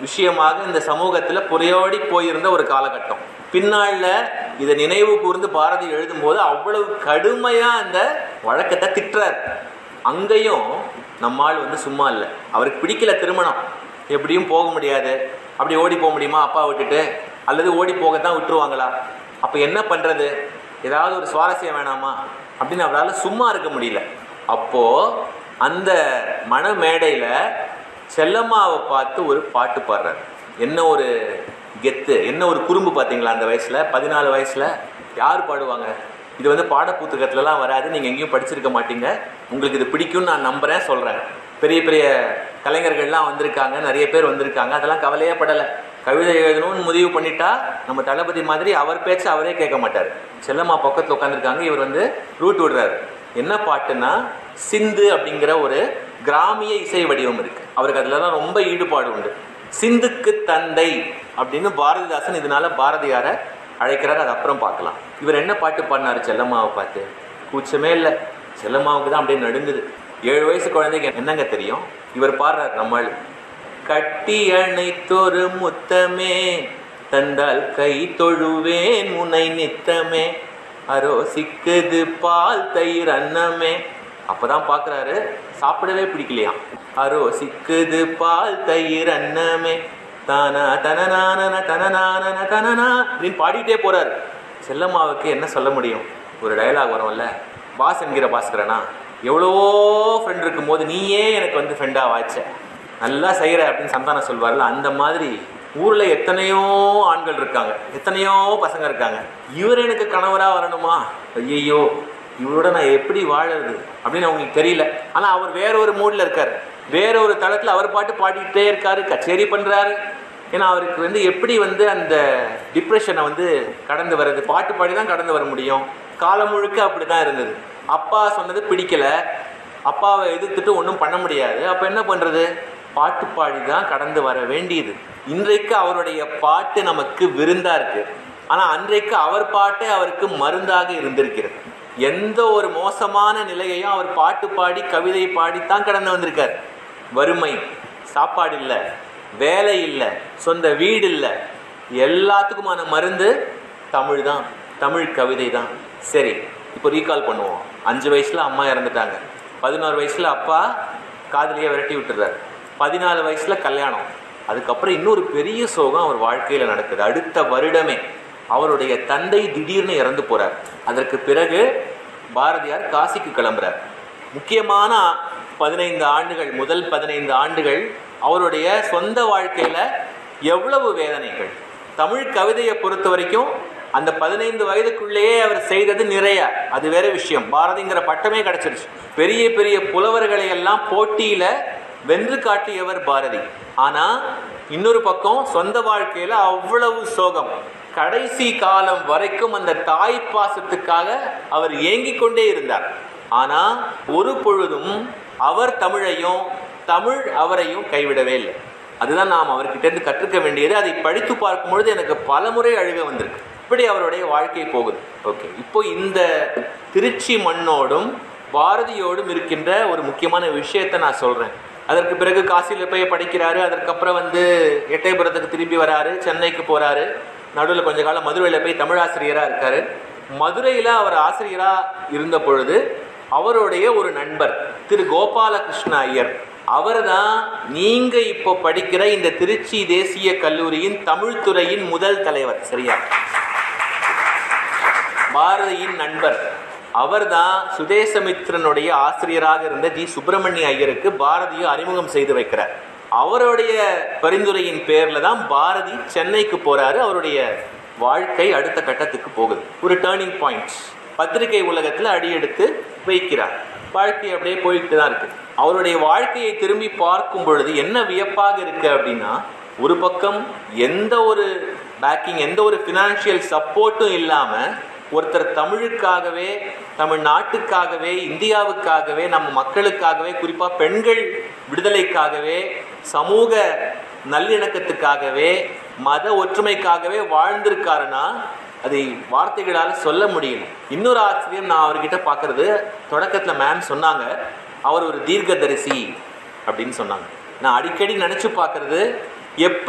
விஷயமாக இந்த சமூகத்தில் புறையோடி போயிருந்த ஒரு காலகட்டம் பின்னால இதை நினைவு கூர்ந்து பாரதி எழுதும்போது அவ்வளவு கடுமையா அந்த வழக்கத்தை திட்டுறார் அங்கேயும் நம்மால் வந்து சும்மா இல்லை அவருக்கு பிடிக்கல திருமணம் எப்படியும் போக முடியாது அப்படி ஓடி போக முடியுமா அப்பா விட்டுட்டு அல்லது ஓடி போகத்தான் விட்டுருவாங்களா அப்போ என்ன பண்ணுறது ஏதாவது ஒரு சுவாரஸ்யம் வேணாமா அப்படின்னு அவரால் சும்மா இருக்க முடியல அப்போ அந்த மன மேடையில் செல்லம்மாவை பார்த்து ஒரு பாட்டு பாடுறார் என்ன ஒரு கெத்து என்ன ஒரு குறும்பு பார்த்தீங்களா அந்த வயசில் பதினாலு வயசில் யார் பாடுவாங்க இது வந்து பாடப்புத்தகத்துலலாம் வராது நீங்கள் எங்கேயும் படிச்சிருக்க மாட்டீங்க உங்களுக்கு இது பிடிக்கும்னு நான் நம்புகிறேன் சொல்கிறேன் பெரிய பெரிய கலைஞர்கள்லாம் வந்திருக்காங்க நிறைய பேர் வந்திருக்காங்க அதெல்லாம் கவலையே படலை கவிதை எழுதணும்னு முடிவு பண்ணிட்டா நம்ம தளபதி மாதிரி அவர் பேச்சு அவரே கேட்க மாட்டார் செல்லம்மா பக்கத்தில் உட்காந்துருக்காங்க இவர் வந்து ரூட் விடுறாரு என்ன பாட்டுன்னா சிந்து அப்படிங்கிற ஒரு கிராமிய இசை வடிவம் இருக்கு அவருக்கு அதுல தான் ரொம்ப ஈடுபாடு உண்டு சிந்துக்கு தந்தை அப்படின்னு பாரதிதாசன் இதனால பாரதியார அழைக்கிறார் அது அப்புறம் பார்க்கலாம் இவர் என்ன பாட்டு பாடினாரு செல்லம்மாவை பார்த்து கூச்சமே இல்லை செல்லம்மாவுக்கு தான் அப்படியே நடுங்குது ஏழு வயசு குழந்தைக்கு என்னங்க தெரியும் இவர் பாடுறார் நம்மால் கட்டி அணைத்தொரு முத்தமே தந்தால் கை தொழுவேன் முனை நித்தமே அரோ சிக்குது பால் தயிர் அன்னமே அப்பதான் பாக்குறாரு சாப்பிடவே பிடிக்கலையாம் அரோ சிக்குது பால் தயிர் அன்னமே தானா தனநானன தனநானன தனனா அப்படின்னு பாடிட்டே போறாரு செல்லம்மாவுக்கு என்ன சொல்ல முடியும் ஒரு டயலாக் வரும்ல பாஸ் என்கிற பாஸ்கரனா எவ்வளவோ ஃப்ரெண்ட் இருக்கும்போது நீயே எனக்கு வந்து ஃப்ரெண்டா வாய்ச்ச நல்லா செய்கிற அப்படின்னு சந்தானம் சொல்வார்ல அந்த மாதிரி ஊர்ல எத்தனையோ ஆண்கள் இருக்காங்க எத்தனையோ பசங்க இருக்காங்க இவர் எனக்கு கணவரா வரணுமா ஐயையோ இவரோட நான் எப்படி வாழறது அப்படின்னு அவங்களுக்கு தெரியல ஆனா அவர் வேற ஒரு மூட்ல இருக்காரு வேற ஒரு தளத்துல அவர் பாட்டு பாடிக்கிட்டே இருக்காரு கச்சேரி பண்றாரு ஏன்னா அவருக்கு வந்து எப்படி வந்து அந்த டிப்ரெஷனை வந்து கடந்து வர்றது பாட்டு பாடி தான் கடந்து வர முடியும் காலம் முழுக்க அப்படிதான் இருந்தது அப்பா சொன்னது பிடிக்கல அப்பாவை எதிர்த்துட்டு ஒன்றும் பண்ண முடியாது அப்போ என்ன பண்றது பாட்டு பாடி தான் கடந்து வர வேண்டியது இன்றைக்கு அவருடைய பாட்டு நமக்கு விருந்தா இருக்கு ஆனா அன்றைக்கு அவர் பாட்டே அவருக்கு மருந்தாக இருந்திருக்கிறது எந்த ஒரு மோசமான நிலையையும் அவர் பாட்டு பாடி கவிதை பாடித்தான் கடந்து வந்திருக்கார் வறுமை சாப்பாடு இல்லை வேலை இல்லை சொந்த வீடு இல்லை எல்லாத்துக்குமான மருந்து தமிழ் தான் தமிழ் கவிதை தான் சரி இப்போ ரீகால் பண்ணுவோம் அஞ்சு வயசுல அம்மா இறந்துட்டாங்க பதினோரு வயசுல அப்பா காதலியை விரட்டி விட்டுறாரு பதினாலு வயசுல கல்யாணம் அதுக்கப்புறம் இன்னொரு பெரிய சோகம் அவர் வாழ்க்கையில நடக்குது அடுத்த வருடமே அவருடைய தந்தை திடீர்னு இறந்து போறார் அதற்கு பிறகு பாரதியார் காசிக்கு கிளம்புறார் முக்கியமான பதினைந்து ஆண்டுகள் முதல் பதினைந்து ஆண்டுகள் அவருடைய சொந்த வாழ்க்கையில எவ்வளவு வேதனைகள் தமிழ் கவிதையை பொறுத்த வரைக்கும் அந்த பதினைந்து வயதுக்குள்ளேயே அவர் செய்தது நிறைய அது வேற விஷயம் பாரதிங்கிற பட்டமே கிடைச்சிருச்சு பெரிய பெரிய புலவர்களை எல்லாம் போட்டியில வென்று காட்டியவர் பாரதி ஆனா இன்னொரு பக்கம் சொந்த வாழ்க்கையில அவ்வளவு சோகம் கடைசி காலம் வரைக்கும் அந்த தாய் பாசத்துக்காக அவர் ஏங்கிக் கொண்டே இருந்தார் ஆனா ஒரு பொழுதும் அவர் தமிழையும் தமிழ் அவரையும் கைவிடவே இல்லை அதுதான் நாம் அவர்கிட்ட இருந்து கற்றுக்க வேண்டியது அதை படித்து பார்க்கும் பொழுது எனக்கு பல முறை அழுக வந்திருக்கு இப்படி அவருடைய வாழ்க்கை போகுது ஓகே இப்போ இந்த திருச்சி மண்ணோடும் பாரதியோடும் இருக்கின்ற ஒரு முக்கியமான விஷயத்தை நான் சொல்றேன் அதற்கு பிறகு காசியில் போய் படிக்கிறாரு அதற்கப்புறம் வந்து எட்டயபுரத்துக்கு திரும்பி வராரு சென்னைக்கு போறாரு நடுவில் கொஞ்ச காலம் மதுரையில் போய் தமிழாசிரியராக இருக்காரு மதுரையில் அவர் ஆசிரியராக இருந்த பொழுது அவருடைய ஒரு நண்பர் திரு கோபாலகிருஷ்ண ஐயர் அவர் தான் நீங்க இப்போ படிக்கிற இந்த திருச்சி தேசிய கல்லூரியின் தமிழ் துறையின் முதல் தலைவர் சரியா பாரதியின் நண்பர் அவர்தான் சுதேசமித்ரனுடைய ஆசிரியராக இருந்த ஜி சுப்பிரமணிய ஐயருக்கு பாரதியை அறிமுகம் செய்து வைக்கிறார் அவருடைய பரிந்துரையின் பேர்ல தான் பாரதி சென்னைக்கு போறாரு அவருடைய வாழ்க்கை அடுத்த கட்டத்துக்கு போகுது ஒரு டேர்னிங் பாயிண்ட் பத்திரிகை உலகத்துல அடியெடுத்து வைக்கிறார் வாழ்க்கை அப்படியே போயிட்டு தான் இருக்கு அவருடைய வாழ்க்கையை திரும்பி பார்க்கும் பொழுது என்ன வியப்பாக இருக்கு அப்படின்னா ஒரு பக்கம் எந்த ஒரு பேக்கிங் எந்த ஒரு ஃபினான்ஷியல் சப்போர்ட்டும் இல்லாம ஒருத்தர் தமிழுக்காகவே தமிழ்நாட்டுக்காகவே இந்தியாவுக்காகவே நம்ம மக்களுக்காகவே குறிப்பா பெண்கள் விடுதலைக்காகவே சமூக நல்லிணக்கத்துக்காகவே மத ஒற்றுமைக்காகவே வாழ்ந்திருக்காருன்னா அதை வார்த்தைகளால் சொல்ல முடியல இன்னொரு ஆச்சரியம் நான் அவர்கிட்ட பார்க்கறது தொடக்கத்தில் மேம் சொன்னாங்க அவர் ஒரு தீர்க்கதரிசி அப்படின்னு சொன்னாங்க நான் அடிக்கடி நினைச்சு பார்க்கறது எப்படி